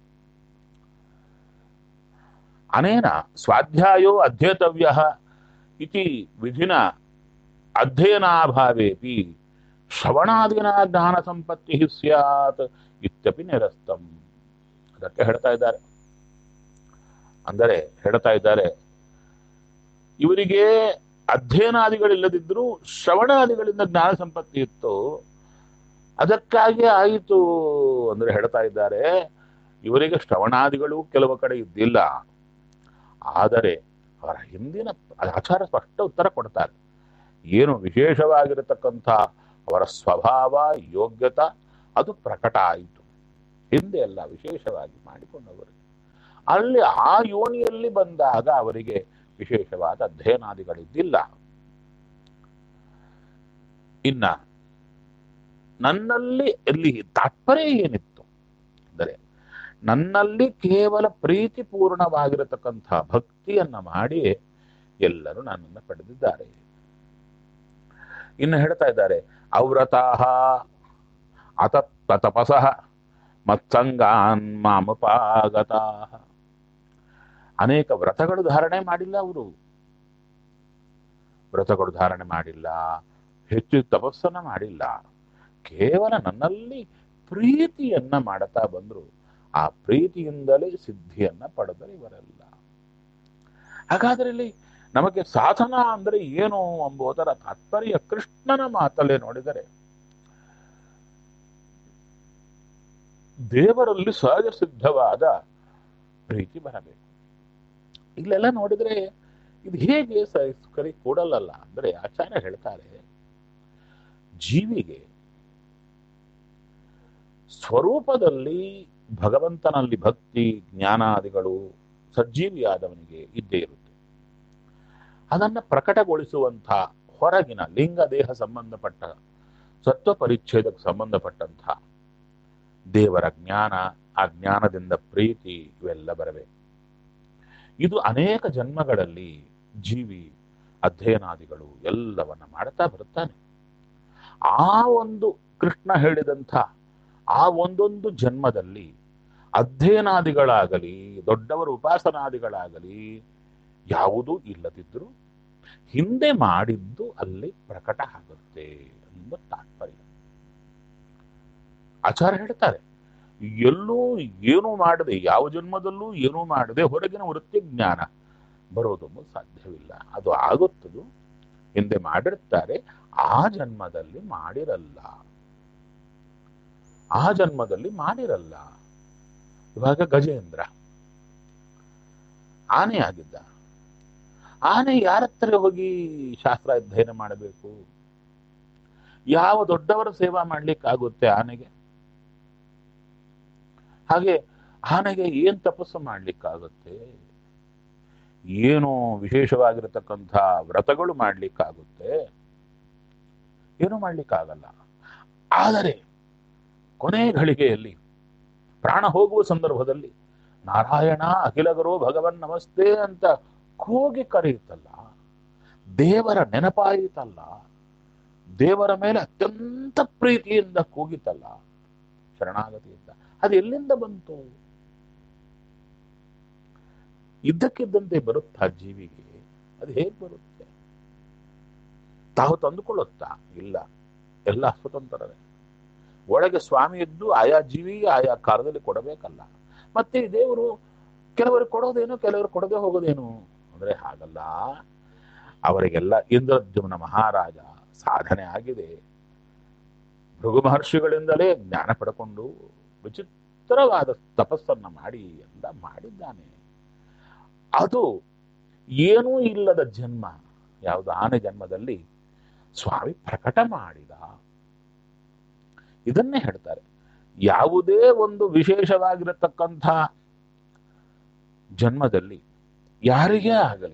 Speaker 1: ಅನೇನ ಸ್ವಾಧ್ಯಾಯೋ ಅಧ್ಯೇತವ್ಯ ಇತಿ ವಿಧಿನ ಅಧ್ಯಯನಾಭಾವೇಪಿ ಶ್ರವಣಾದಿನ ಜ್ಞಾನ ಸಂಪತ್ತಿ ಸ್ಯಾತ್ ಇತ್ಯಪಿ ನಿರಸ್ತಂ ಅದಕ್ಕೆ ಹೇಳ್ತಾ ಇದ್ದಾರೆ ಅಂದರೆ ಹೇಳ್ತಾ ಇದ್ದಾರೆ ಇವರಿಗೆ ಅಧ್ಯಯನಾದಿಗಳಿಲ್ಲದಿದ್ರೂ ಶ್ರವಣಾದಿಗಳಿಂದ ಜ್ಞಾನ ಸಂಪತ್ತಿ ಇತ್ತು ಅದಕ್ಕಾಗಿ ಆಯಿತು ಅಂದ್ರೆ ಹೇಳ್ತಾ ಇದ್ದಾರೆ ಇವರಿಗೆ ಶ್ರವಣಾದಿಗಳು ಕೆಲವು ಕಡೆ ಇದ್ದಿಲ್ಲ ಆದರೆ ಅವರ ಹಿಂದಿನ ಆಚಾರ ಸ್ಪಷ್ಟ ಉತ್ತರ ಕೊಡ್ತಾರೆ ಏನು ವಿಶೇಷವಾಗಿರತಕ್ಕಂಥ ಅವರ ಸ್ವಭಾವ ಯೋಗ್ಯತಾ ಅದು ಪ್ರಕಟ ಆಯಿತು ಹಿಂದೆ ಎಲ್ಲ ವಿಶೇಷವಾಗಿ ಮಾಡಿಕೊಂಡವರು ಅಲ್ಲಿ ಆ ಯೋನಿಯಲ್ಲಿ ಬಂದಾಗ ಅವರಿಗೆ ವಿಶೇಷವಾದ ಅಧ್ಯಯನಾದಿಗಳಿದ್ದಿಲ್ಲ ಇನ್ನ ನನ್ನಲ್ಲಿ ಎಲ್ಲಿ ತಾತ್ಪರ್ಯ ಏನಿತ್ತು ಅಂದರೆ ನನ್ನಲ್ಲಿ ಕೇವಲ ಪ್ರೀತಿಪೂರ್ಣವಾಗಿರತಕ್ಕಂಥ ಭಕ್ತಿಯನ್ನ ಮಾಡಿ ಎಲ್ಲರೂ ನನ್ನನ್ನು ಪಡೆದಿದ್ದಾರೆ ಇನ್ನು ಹೇಳ್ತಾ ಇದ್ದಾರೆ ಅವ್ರತಾಹ ಅತತ್ತ ತಪಸಃ ಮತ್ಸಂಗಾನ್ ಮಾಮಪಾಗತಾ ಅನೇಕ ವ್ರತಗಳು ಧಾರಣೆ ಮಾಡಿಲ್ಲ ಅವರು ವ್ರತಗಳು ಧಾರಣೆ ಮಾಡಿಲ್ಲ ಹೆಚ್ಚು ತಪಸ್ಸನ್ನ ಮಾಡಿಲ್ಲ ಕೇವಲ ನನ್ನಲ್ಲಿ ಪ್ರೀತಿಯನ್ನ ಮಾಡುತ್ತಾ ಬಂದ್ರು ಆ ಪ್ರೀತಿಯಿಂದಲೇ ಸಿದ್ಧಿಯನ್ನ ಪಡೆದರೆ ಇವರೆಲ್ಲ ಹಾಗಾದ್ರೆ ಇಲ್ಲಿ ನಮಗೆ ಸಾಧನ ಅಂದ್ರೆ ಏನು ಎಂಬುದರ ತಾತ್ಪರ್ಯ ಕೃಷ್ಣನ ಮಾತಲ್ಲೇ ನೋಡಿದರೆ ದೇವರಲ್ಲಿ ಸಹಜ ಸಿದ್ಧವಾದ ಪ್ರೀತಿ ಬರಬೇಕು ಇಲ್ಲೆಲ್ಲ ನೋಡಿದ್ರೆ ಇದು ಹೇಗೆ ಕರಿ ಕೂಡಲ್ಲ ಅಂದ್ರೆ ಆಚಾರ್ಯ ಹೇಳ್ತಾರೆ ಜೀವಿಗೆ ಸ್ವರೂಪದಲ್ಲಿ ಭಗವಂತನಲ್ಲಿ ಭಕ್ತಿ ಜ್ಞಾನಾದಿಗಳು ಸಜ್ಜೀವಿಯಾದವನಿಗೆ ಇದ್ದೇ ಇರುತ್ತೆ ಅದನ್ನ ಪ್ರಕಟಗೊಳಿಸುವಂಥ ಹೊರಗಿನ ಲಿಂಗ ದೇಹ ಸಂಬಂಧಪಟ್ಟ ಸತ್ವ ಪರಿಚ್ಛೇದಕ್ಕೆ ಸಂಬಂಧಪಟ್ಟಂಥ ದೇವರ ಜ್ಞಾನ ಆ ಜ್ಞಾನದಿಂದ ಪ್ರೀತಿ ಇವೆಲ್ಲ ಬರಬೇಕು ಇದು ಅನೇಕ ಜನ್ಮಗಳಲ್ಲಿ ಜೀವಿ ಅಧ್ಯಯನಾದಿಗಳು ಎಲ್ಲವನ್ನ ಮಾಡ್ತಾ ಬರುತ್ತಾನೆ ಆ ಒಂದು ಕೃಷ್ಣ ಹೇಳಿದಂಥ ಆ ಒಂದೊಂದು ಜನ್ಮದಲ್ಲಿ ಅಧ್ಯಯನಾದಿಗಳಾಗಲಿ ದೊಡ್ಡವರ ಉಪಾಸನಾದಿಗಳಾಗಲಿ ಯಾವುದೂ ಇಲ್ಲದಿದ್ದರೂ ಹಿಂದೆ ಮಾಡಿದ್ದು ಅಲ್ಲಿ ಪ್ರಕಟ ಆಗುತ್ತೆ ಎಂಬ ತಾತ್ಪರ್ಯ ಆಚಾರ ಹೇಳ್ತಾರೆ ಎಲ್ಲೂ ಏನೂ ಮಾಡದೆ ಯಾವ ಜನ್ಮದಲ್ಲೂ ಏನೂ ಮಾಡದೆ ಹೊರಗಿನ ವೃತ್ತಿ ಜ್ಞಾನ ಬರೋದೊಂದು ಸಾಧ್ಯವಿಲ್ಲ ಅದು ಆಗುತ್ತದು ಹಿಂದೆ ಮಾಡಿರ್ತಾರೆ ಆ ಜನ್ಮದಲ್ಲಿ ಮಾಡಿರಲ್ಲ ಆ ಜನ್ಮದಲ್ಲಿ ಮಾಡಿರಲ್ಲ ಇವಾಗ ಗಜೇಂದ್ರ ಆನೆ ಆಗಿದ್ದ ಆನೆ ಯಾರ ಹತ್ರ ಹೋಗಿ ಶಾಸ್ತ್ರ ಅಧ್ಯಯನ ಮಾಡಬೇಕು ಯಾವ ದೊಡ್ಡವರ ಸೇವಾ ಮಾಡ್ಲಿಕ್ಕಾಗುತ್ತೆ ಆನೆಗೆ ಹಾಗೆ ಆನೆಗೆ ಏನ್ ತಪಸ್ಸು ಮಾಡ್ಲಿಕ್ಕಾಗುತ್ತೆ ಏನು ವಿಶೇಷವಾಗಿರತಕ್ಕಂಥ ವ್ರತಗಳು ಮಾಡ್ಲಿಕ್ಕಾಗುತ್ತೆ ಏನು ಮಾಡ್ಲಿಕ್ಕಾಗಲ್ಲ ಆದರೆ ಕೊನೆ ಘಳಿಗೆಯಲ್ಲಿ ಪ್ರಾಣ ಹೋಗುವ ಸಂದರ್ಭದಲ್ಲಿ ನಾರಾಯಣ ಅಖಿಲಗರು ಭಗವನ್ ನಮಸ್ತೆ ಅಂತ ಕೂಗಿ ಕರೆಯುತ್ತಲ್ಲ ದೇವರ ನೆನಪಾಯಿತಲ್ಲ ದೇವರ ಮೇಲೆ ಅತ್ಯಂತ ಪ್ರೀತಿಯಿಂದ ಕೂಗಿತಲ್ಲ ಶರಣಾಗತಿಯಿಂದ ಅದು ಎಲ್ಲಿಂದ ಬಂತು ಇದ್ದಕ್ಕಿದ್ದಂತೆ ಬರುತ್ತಾ ಜೀವಿಗೆ ಅದು ಹೇಗೆ ಬರುತ್ತೆ ತಾವು ತಂದುಕೊಳ್ಳುತ್ತಾ ಇಲ್ಲ ಎಲ್ಲ ಸ್ವತಂತ್ರರೇ ಒಳಗೆ ಸ್ವಾಮಿ ಇದ್ದು ಆಯಾ ಜೀವಿಗೆ ಆಯಾ ಕಾಲದಲ್ಲಿ ಕೊಡಬೇಕಲ್ಲ ಮತ್ತೆ ಈ ದೇವರು ಕೆಲವರು ಕೊಡೋದೇನು ಕೆಲವರು ಕೊಡದೆ ಹೋಗೋದೇನು ಅಂದ್ರೆ ಹಾಗಲ್ಲ ಅವರಿಗೆಲ್ಲ ಇಂದ್ರದ್ಯುಮ್ನ ಮಹಾರಾಜ ಸಾಧನೆ ಆಗಿದೆ ಭೃಗು ಮಹರ್ಷಿಗಳಿಂದಲೇ ಜ್ಞಾನ ಪಡ್ಕೊಂಡು ವಿಚಿತ್ರವಾದ ತಪಸ್ಸನ್ನ ಮಾಡಿ ಎಲ್ಲ ಮಾಡಿದ್ದಾನೆ ಅದು ಏನೂ ಇಲ್ಲದ ಜನ್ಮ ಯಾವುದು ಆನೆ ಜನ್ಮದಲ್ಲಿ ಸ್ವಾಮಿ ಪ್ರಕಟ ಮಾಡಿದ ಇದನ್ನೇ ಹೇಳ್ತಾರೆ ಯಾವುದೇ ಒಂದು ವಿಶೇಷವಾಗಿರತಕ್ಕಂಥ ಜನ್ಮದಲ್ಲಿ ಯಾರಿಗೇ ಆಗಲಿ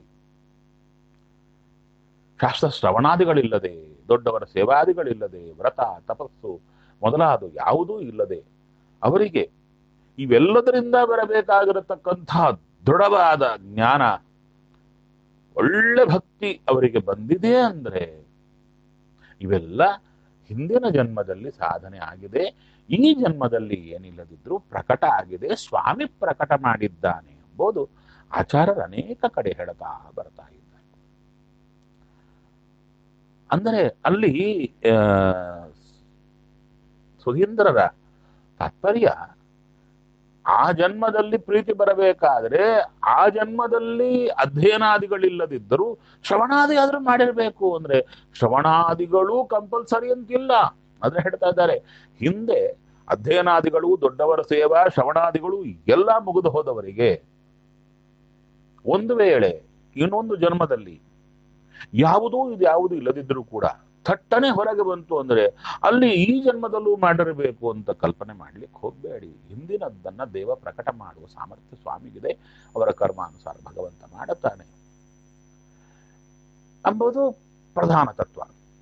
Speaker 1: ಶಾಸ್ತ್ರ ಶ್ರವಣಾದಿಗಳಿಲ್ಲದೆ ದೊಡ್ಡವರ ಸೇವಾದಿಗಳಿಲ್ಲದೆ ವ್ರತ ತಪಸ್ಸು ಮೊದಲಾದ ಯಾವುದೂ ಇಲ್ಲದೆ ಅವರಿಗೆ ಇವೆಲ್ಲದರಿಂದ ಬರಬೇಕಾಗಿರತಕ್ಕಂಥ ದೃಢವಾದ ಜ್ಞಾನ ಒಳ್ಳೆ ಭಕ್ತಿ ಅವರಿಗೆ ಬಂದಿದೆ ಅಂದ್ರೆ ಇವೆಲ್ಲ ಹಿಂದಿನ ಜನ್ಮದಲ್ಲಿ ಸಾಧನೆ ಆಗಿದೆ ಈ ಜನ್ಮದಲ್ಲಿ ಏನಿಲ್ಲದಿದ್ರೂ ಪ್ರಕಟ ಆಗಿದೆ ಸ್ವಾಮಿ ಪ್ರಕಟ ಮಾಡಿದ್ದಾನೆ ಎಂಬುದು ಆಚಾರ್ಯರು ಅನೇಕ ಕಡೆ ಹೇಳ್ತಾ ಬರ್ತಾ ಇದ್ದಾರೆ ಅಂದರೆ ಅಲ್ಲಿ ಆ, ಸುಧೀಂದ್ರರ ತಾತ್ಪರ್ಯ ಆ ಜನ್ಮದಲ್ಲಿ ಪ್ರೀತಿ ಬರಬೇಕಾದ್ರೆ ಆ ಜನ್ಮದಲ್ಲಿ ಅಧ್ಯಯನಾದಿಗಳಿಲ್ಲದಿದ್ದರೂ ಶ್ರವಣಾದಿ ಆದ್ರೂ ಮಾಡಿರ್ಬೇಕು ಅಂದ್ರೆ ಶ್ರವಣಾದಿಗಳು ಕಂಪಲ್ಸರಿ ಅಂತಿಲ್ಲ ಆದ್ರೆ ಹೇಳ್ತಾ ಇದ್ದಾರೆ ಹಿಂದೆ ಅಧ್ಯಯನಾದಿಗಳು ದೊಡ್ಡವರ ಸೇವಾ ಶ್ರವಣಾದಿಗಳು ಎಲ್ಲ ಮುಗಿದು ಹೋದವರಿಗೆ ಒಂದು ವೇಳೆ ಇನ್ನೊಂದು ಜನ್ಮದಲ್ಲಿ ಯಾವುದೂ ಇದು ಯಾವುದು ಇಲ್ಲದಿದ್ರೂ ಕೂಡ ಥಟ್ಟನೆ ಹೊರಗೆ ಬಂತು ಅಂದ್ರೆ ಅಲ್ಲಿ ಈ ಜನ್ಮದಲ್ಲೂ ಮಾಡಿರಬೇಕು ಅಂತ ಕಲ್ಪನೆ ಮಾಡ್ಲಿಕ್ಕೆ ಹೋಗಬೇಡಿ ಹಿಂದಿನದ್ದನ್ನ ದೇವ ಪ್ರಕಟ ಮಾಡುವ ಸಾಮರ್ಥ್ಯ ಸ್ವಾಮಿಗಿದೆ ಅವರ ಕರ್ಮಾನುಸಾರ ಭಗವಂತ ಮಾಡುತ್ತಾನೆ ಎಂಬುದು ಪ್ರಧಾನ ತತ್ವ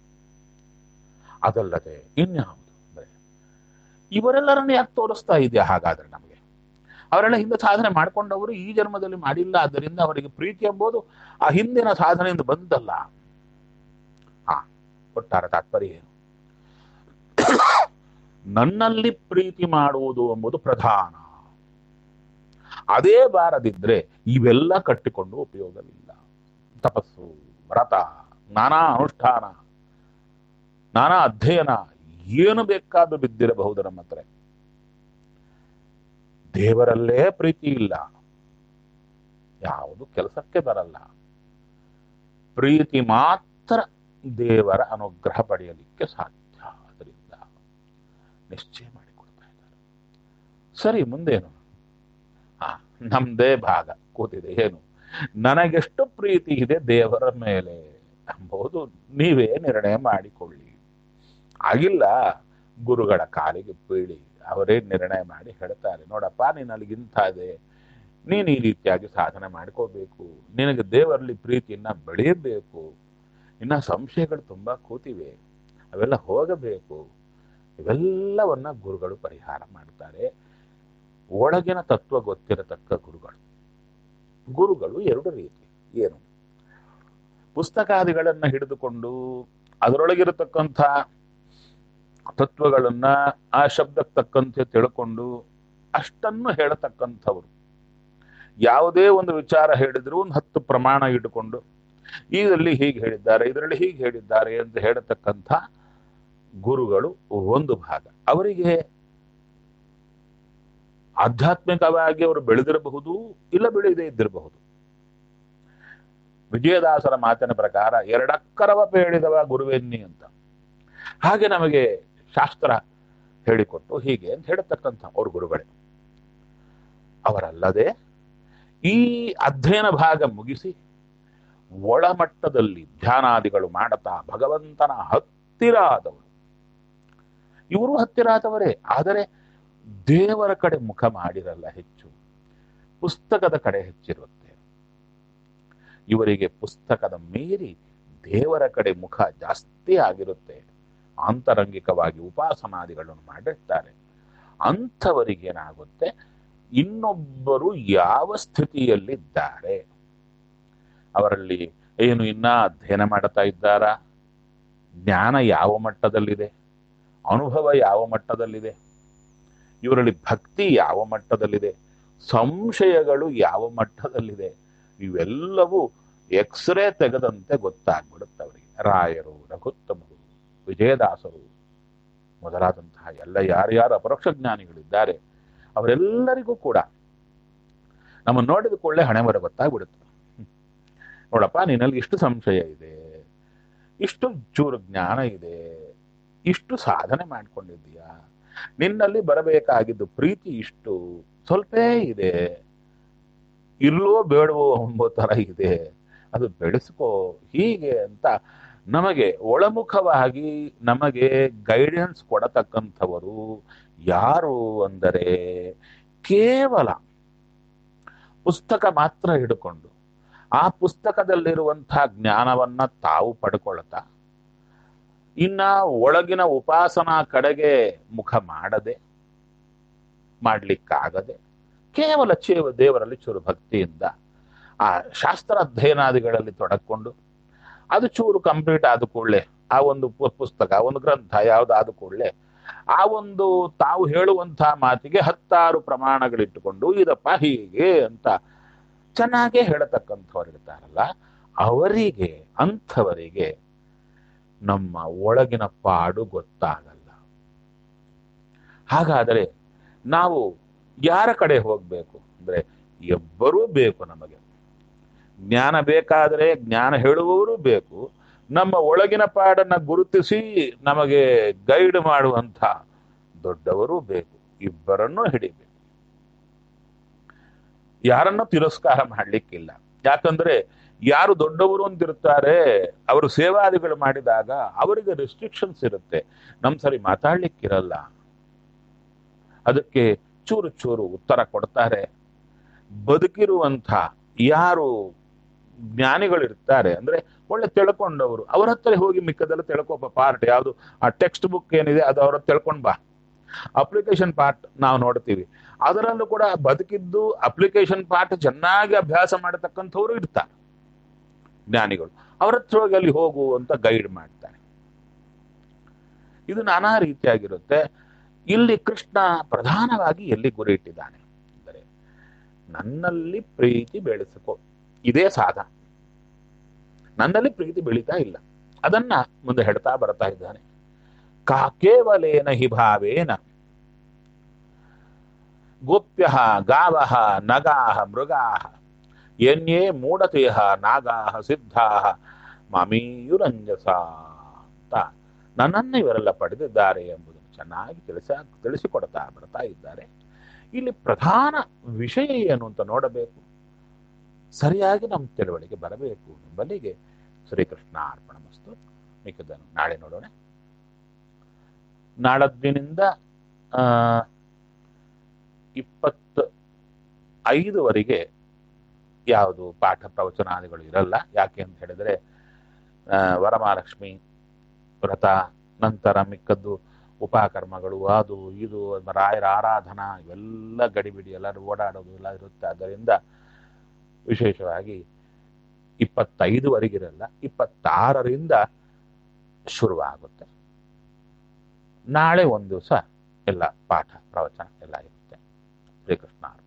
Speaker 1: ಅದಲ್ಲದೆ ಇನ್ಯಾವುದು ಅಂದ್ರೆ ಇವರೆಲ್ಲರನ್ನ ಯಾಕೆ ತೋರಿಸ್ತಾ ಇದೆಯಾ ಹಾಗಾದ್ರೆ ನಮಗೆ ಅವರೆಲ್ಲ ಹಿಂದೆ ಸಾಧನೆ ಮಾಡ್ಕೊಂಡವರು ಈ ಜನ್ಮದಲ್ಲಿ ಮಾಡಿಲ್ಲ ಆದ್ದರಿಂದ ಅವರಿಗೆ ಪ್ರೀತಿ ಎಂಬುದು ಆ ಹಿಂದಿನ ಸಾಧನೆಯಿಂದ ಬಂದಲ್ಲ ಹಾ ಒಟ್ಟಾರೆ ತಾತ್ಪರ್ಯ ಏನು ನನ್ನಲ್ಲಿ ಪ್ರೀತಿ ಮಾಡುವುದು ಎಂಬುದು ಪ್ರಧಾನ ಅದೇ ಬಾರದಿದ್ರೆ ಇವೆಲ್ಲ ಕಟ್ಟಿಕೊಂಡು ಉಪಯೋಗವಿಲ್ಲ ತಪಸ್ಸು ವ್ರತ ನಾನಾ ಅನುಷ್ಠಾನ ನಾನಾ ಅಧ್ಯಯನ ಏನು ಬೇಕಾದ್ರೂ ಬಿದ್ದಿರಬಹುದು ನಮ್ಮ ಹತ್ರ ದೇವರಲ್ಲೇ ಪ್ರೀತಿ ಇಲ್ಲ ಯಾವುದು ಕೆಲಸಕ್ಕೆ ಬರಲ್ಲ ಪ್ರೀತಿ ಮಾತ್ರ ದೇವರ ಅನುಗ್ರಹ ಪಡೆಯಲಿಕ್ಕೆ ಸಾಧ್ಯ ಅದರಿಂದ ನಿಶ್ಚಯ ಮಾಡಿಕೊಡ್ತಾ ಇದ್ದಾರೆ ಸರಿ ಮುಂದೇನು ಆ ನಮ್ದೇ ಭಾಗ ಕೂತಿದೆ ಏನು ನನಗೆಷ್ಟು ಪ್ರೀತಿ ಇದೆ ದೇವರ ಮೇಲೆ ಎಂಬುದು ನೀವೇ ನಿರ್ಣಯ ಮಾಡಿಕೊಳ್ಳಿ ಆಗಿಲ್ಲ ಗುರುಗಳ ಕಾಲಿಗೆ ಬೀಳಿ ಅವರೇ ನಿರ್ಣಯ ಮಾಡಿ ಹೇಳ್ತಾರೆ ನೋಡಪ್ಪ ನೀನು ಅಲ್ಲಿಗಿಂತ ಇದೆ ನೀನು ಈ ರೀತಿಯಾಗಿ ಸಾಧನೆ ಮಾಡ್ಕೋಬೇಕು ನಿನಗೆ ದೇವರಲ್ಲಿ ಪ್ರೀತಿಯನ್ನ ಬೆಳೆಯಬೇಕು ಇನ್ನ ಸಂಶಯಗಳು ತುಂಬಾ ಕೂತಿವೆ ಅವೆಲ್ಲ ಹೋಗಬೇಕು ಇವೆಲ್ಲವನ್ನ ಗುರುಗಳು ಪರಿಹಾರ ಮಾಡ್ತಾರೆ ಒಳಗಿನ ತತ್ವ ಗೊತ್ತಿರತಕ್ಕ ಗುರುಗಳು ಗುರುಗಳು ಎರಡು ರೀತಿ ಏನು ಪುಸ್ತಕಾದಿಗಳನ್ನ ಹಿಡಿದುಕೊಂಡು ಅದರೊಳಗಿರತಕ್ಕಂಥ ತತ್ವಗಳನ್ನ ಆ ಶಬ್ದಕ್ಕೆ ತಕ್ಕಂತೆ ತಿಳ್ಕೊಂಡು ಅಷ್ಟನ್ನು ಹೇಳತಕ್ಕಂಥವ್ರು ಯಾವುದೇ ಒಂದು ವಿಚಾರ ಹೇಳಿದ್ರು ಒಂದು ಹತ್ತು ಪ್ರಮಾಣ ಇಟ್ಟುಕೊಂಡು ಇದರಲ್ಲಿ ಹೀಗೆ ಹೇಳಿದ್ದಾರೆ ಇದರಲ್ಲಿ ಹೀಗೆ ಹೇಳಿದ್ದಾರೆ ಅಂತ ಹೇಳತಕ್ಕಂಥ ಗುರುಗಳು ಒಂದು ಭಾಗ ಅವರಿಗೆ ಆಧ್ಯಾತ್ಮಿಕವಾಗಿ ಅವರು ಬೆಳೆದಿರಬಹುದು ಇಲ್ಲ ಬೆಳೆಯದೇ ಇದ್ದಿರಬಹುದು ವಿಜಯದಾಸರ ಮಾತಿನ ಪ್ರಕಾರ ಎರಡಕ್ಕರವ ಪೇಳಿದವ ಗುರುವೆನ್ನಿ ಅಂತ ಹಾಗೆ ನಮಗೆ ಶಾಸ್ತ್ರ ಹೇಳಿಕೊಟ್ಟು ಹೀಗೆ ಅಂತ ಹೇಳತಕ್ಕಂಥ ಅವ್ರ ಗುರುಗಳೇ ಅವರಲ್ಲದೆ ಈ ಅಧ್ಯಯನ ಭಾಗ ಮುಗಿಸಿ ಒಳಮಟ್ಟದಲ್ಲಿ ಧ್ಯಾನಾದಿಗಳು ಮಾಡುತ್ತಾ ಭಗವಂತನ ಹತ್ತಿರ ಆದವರು ಇವರು ಹತ್ತಿರ ಆದವರೇ ಆದರೆ ದೇವರ ಕಡೆ ಮುಖ ಮಾಡಿರಲ್ಲ ಹೆಚ್ಚು ಪುಸ್ತಕದ ಕಡೆ ಹೆಚ್ಚಿರುತ್ತೆ ಇವರಿಗೆ ಪುಸ್ತಕದ ಮೀರಿ ದೇವರ ಕಡೆ ಮುಖ ಜಾಸ್ತಿ ಆಗಿರುತ್ತೆ ಆಂತರಂಗಿಕವಾಗಿ ಉಪಾಸನಾದಿಗಳನ್ನು ಮಾಡಿರ್ತಾರೆ ಅಂಥವರಿಗೇನಾಗುತ್ತೆ ಇನ್ನೊಬ್ಬರು ಯಾವ ಸ್ಥಿತಿಯಲ್ಲಿದ್ದಾರೆ ಅವರಲ್ಲಿ ಏನು ಇನ್ನ ಅಧ್ಯಯನ ಮಾಡ್ತಾ ಇದ್ದಾರಾ ಜ್ಞಾನ ಯಾವ ಮಟ್ಟದಲ್ಲಿದೆ ಅನುಭವ ಯಾವ ಮಟ್ಟದಲ್ಲಿದೆ ಇವರಲ್ಲಿ ಭಕ್ತಿ ಯಾವ ಮಟ್ಟದಲ್ಲಿದೆ ಸಂಶಯಗಳು ಯಾವ ಮಟ್ಟದಲ್ಲಿದೆ ಇವೆಲ್ಲವೂ ಎಕ್ಸ್ರೇ ತೆಗೆದಂತೆ ಗೊತ್ತಾಗ್ಬಿಡುತ್ತೆ ಅವರಿಗೆ ರಾಯರು ರಘುತ್ತಮರು ವಿಜಯದಾಸರು ಮೊದಲಾದಂತಹ ಎಲ್ಲ ಯಾರ್ಯಾರು ಅಪರೋಕ್ಷ ಜ್ಞಾನಿಗಳಿದ್ದಾರೆ ಅವರೆಲ್ಲರಿಗೂ ಕೂಡ ನಮ್ಮನ್ನು ನೋಡಿದ ಕೂಡಲೇ ಹಣೆ ಬರ ಗೊತ್ತಾಗ್ಬಿಡುತ್ತೆ ನೋಡಪ್ಪ ನಿನ್ನಲ್ಲಿ ಇಷ್ಟು ಸಂಶಯ ಇದೆ ಇಷ್ಟು ಚೂರು ಜ್ಞಾನ ಇದೆ ಇಷ್ಟು ಸಾಧನೆ ಮಾಡ್ಕೊಂಡಿದ್ದೀಯಾ ನಿನ್ನಲ್ಲಿ ಬರಬೇಕಾಗಿದ್ದು ಪ್ರೀತಿ ಇಷ್ಟು ಸ್ವಲ್ಪೇ ಇದೆ ಇಲ್ಲೋ ಬೇಡವೋ ಎಂಬೋ ತರ ಇದೆ ಅದು ಬೆಳೆಸ್ಕೋ ಹೀಗೆ ಅಂತ ನಮಗೆ ಒಳಮುಖವಾಗಿ ನಮಗೆ ಗೈಡೆನ್ಸ್ ಕೊಡತಕ್ಕಂಥವರು ಯಾರು ಅಂದರೆ ಕೇವಲ ಪುಸ್ತಕ ಮಾತ್ರ ಹಿಡ್ಕೊಂಡು ಆ ಪುಸ್ತಕದಲ್ಲಿರುವಂತಹ ಜ್ಞಾನವನ್ನ ತಾವು ಪಡ್ಕೊಳ್ತಾ ಇನ್ನ ಒಳಗಿನ ಉಪಾಸನಾ ಕಡೆಗೆ ಮುಖ ಮಾಡದೆ ಮಾಡ್ಲಿಕ್ಕಾಗದೆ ಕೇವಲ ಚೇವ ದೇವರಲ್ಲಿ ಚೂರು ಭಕ್ತಿಯಿಂದ ಆ ಶಾಸ್ತ್ರ ಅಧ್ಯಯನಾದಿಗಳಲ್ಲಿ ತೊಡಕೊಂಡು ಅದು ಚೂರು ಕಂಪ್ಲೀಟ್ ಆದ ಕೂಡಲೇ ಆ ಒಂದು ಪು- ಪುಸ್ತಕ ಒಂದು ಗ್ರಂಥ ಯಾವ್ದಾದ ಕೂಡಲೇ ಆ ಒಂದು ತಾವು ಹೇಳುವಂತಹ ಮಾತಿಗೆ ಹತ್ತಾರು ಪ್ರಮಾಣಗಳಿಟ್ಟುಕೊಂಡು ಇದಪ್ಪ ಹೀಗೆ ಅಂತ ಚೆನ್ನಾಗೇ ಹೇಳತಕ್ಕಂಥವ್ರು ಇರ್ತಾರಲ್ಲ ಅವರಿಗೆ ಅಂಥವರಿಗೆ ನಮ್ಮ ಒಳಗಿನ ಪಾಡು ಗೊತ್ತಾಗಲ್ಲ ಹಾಗಾದರೆ ನಾವು ಯಾರ ಕಡೆ ಹೋಗ್ಬೇಕು ಅಂದ್ರೆ ಎಬ್ಬರೂ ಬೇಕು ನಮಗೆ ಜ್ಞಾನ ಬೇಕಾದರೆ ಜ್ಞಾನ ಹೇಳುವವರು ಬೇಕು ನಮ್ಮ ಒಳಗಿನ ಪಾಡನ್ನ ಗುರುತಿಸಿ ನಮಗೆ ಗೈಡ್ ಮಾಡುವಂಥ ದೊಡ್ಡವರು ಬೇಕು ಇಬ್ಬರನ್ನೂ ಹಿಡಿಬೇಕು ಯಾರನ್ನೂ ತಿರಸ್ಕಾರ ಮಾಡ್ಲಿಕ್ಕಿಲ್ಲ ಯಾಕಂದ್ರೆ ಯಾರು ದೊಡ್ಡವರು ಅಂತಿರ್ತಾರೆ ಅವರು ಸೇವಾದಿಗಳು ಮಾಡಿದಾಗ ಅವರಿಗೆ ರೆಸ್ಟ್ರಿಕ್ಷನ್ಸ್ ಇರುತ್ತೆ ನಮ್ ಸರಿ ಮಾತಾಡ್ಲಿಕ್ಕಿರಲ್ಲ ಅದಕ್ಕೆ ಚೂರು ಚೂರು ಉತ್ತರ ಕೊಡ್ತಾರೆ ಬದುಕಿರುವಂಥ ಯಾರು ಜ್ಞಾನಿಗಳಿರ್ತಾರೆ ಅಂದ್ರೆ ಒಳ್ಳೆ ತಿಳ್ಕೊಂಡವರು ಅವ್ರ ಹತ್ರ ಹೋಗಿ ಮಿಕ್ಕದೆಲ್ಲ ತಿಳ್ಕೊಪ್ಪ ಪಾರ್ಟ್ ಯಾವುದು ಆ ಟೆಕ್ಸ್ಟ್ ಬುಕ್ ಏನಿದೆ ಅದು ಅವ್ರ ಹತ್ರ ತಿಳ್ಕೊಂಡ್ ಬಾ ಅಪ್ಲಿಕೇಶನ್ ಪಾರ್ಟ್ ನಾವು ನೋಡ್ತೀವಿ ಅದರಲ್ಲೂ ಕೂಡ ಬದುಕಿದ್ದು ಅಪ್ಲಿಕೇಶನ್ ಪಾರ್ಟ್ ಚೆನ್ನಾಗಿ ಅಭ್ಯಾಸ ಮಾಡತಕ್ಕಂಥವ್ರು ಇರ್ತಾರೆ ಜ್ಞಾನಿಗಳು ಅವ್ರ ಹತ್ರ ಹೋಗಿ ಅಲ್ಲಿ ಹೋಗು ಅಂತ ಗೈಡ್ ಮಾಡ್ತಾರೆ ಇದು ನಾನಾ ರೀತಿಯಾಗಿರುತ್ತೆ ಇಲ್ಲಿ ಕೃಷ್ಣ ಪ್ರಧಾನವಾಗಿ ಎಲ್ಲಿ ಗುರಿ ಇಟ್ಟಿದ್ದಾನೆ ಅಂದರೆ ನನ್ನಲ್ಲಿ ಪ್ರೀತಿ ಬೆಳೆಸಿಕೊ ಇದೇ ಸಾಧ ನನ್ನಲ್ಲಿ ಪ್ರೀತಿ ಬೆಳೀತಾ ಇಲ್ಲ ಅದನ್ನ ಮುಂದೆ ಹೆಡ್ತಾ ಬರ್ತಾ ಇದ್ದಾನೆ ಕಾ ಕೇವಲೇನ ಹಿ ಭಾವೇನ ಗೋಪ್ಯ ಗಾವ ನಗಾ ಮೃಗಾ ಎನ್ಯೇ ಮೂಢತೇಹ ನಾಗಾ ಸಿದ್ಧಾ ಮಮೀಯುರಂಜಸ ಅಂತ ನನ್ನನ್ನು ಇವರೆಲ್ಲ ಪಡೆದಿದ್ದಾರೆ ಎಂಬುದನ್ನು ಚೆನ್ನಾಗಿ ತಿಳಿಸ ತಿಳಿಸಿಕೊಡ್ತಾ ಬರ್ತಾ ಇದ್ದಾರೆ ಇಲ್ಲಿ ಪ್ರಧಾನ ವಿಷಯ ಏನು ಅಂತ ನೋಡಬೇಕು ಸರಿಯಾಗಿ ನಮ್ಮ ತಿಳುವಳಿಕೆ ಬರಬೇಕು ಎಂಬಲ್ಲಿಗೆ ಶ್ರೀಕೃಷ್ಣ ಅರ್ಪಣ ಮಸ್ತು ಮಿಕ್ಕದನ್ನು ನಾಳೆ ನೋಡೋಣ ನಾಳದ್ದಿನಿಂದ ಆ ಇಪ್ಪತ್ತು ಐದುವರೆಗೆ ಯಾವುದು ಪಾಠ ಪ್ರವಚನಾದಿಗಳು ಇರಲ್ಲ ಯಾಕೆ ಅಂತ ಹೇಳಿದ್ರೆ ಆ, ವರಮಹಾಲಕ್ಷ್ಮಿ ವ್ರತ ನಂತರ ಮಿಕ್ಕದ್ದು ಉಪಕರ್ಮಗಳು ಅದು ಇದು ರಾಯರ ಆರಾಧನಾ ಇವೆಲ್ಲ ಗಡಿಬಿಡಿ ಎಲ್ಲರೂ ಓಡಾಡೋದು ಎಲ್ಲ ಇರುತ್ತೆ ಆದ್ದರಿಂದ ವಿಶೇಷವಾಗಿ ಇಪ್ಪತ್ತೈದುವರೆಗಿರಲ್ಲ ಇಪ್ಪತ್ತಾರರಿಂದ ಶುರುವಾಗುತ್ತೆ ನಾಳೆ ಒಂದು ದಿವಸ ಎಲ್ಲ ಪಾಠ ಪ್ರವಚನ ಎಲ್ಲ ಇರುತ್ತೆ ಶ್ರೀಕೃಷ್ಣ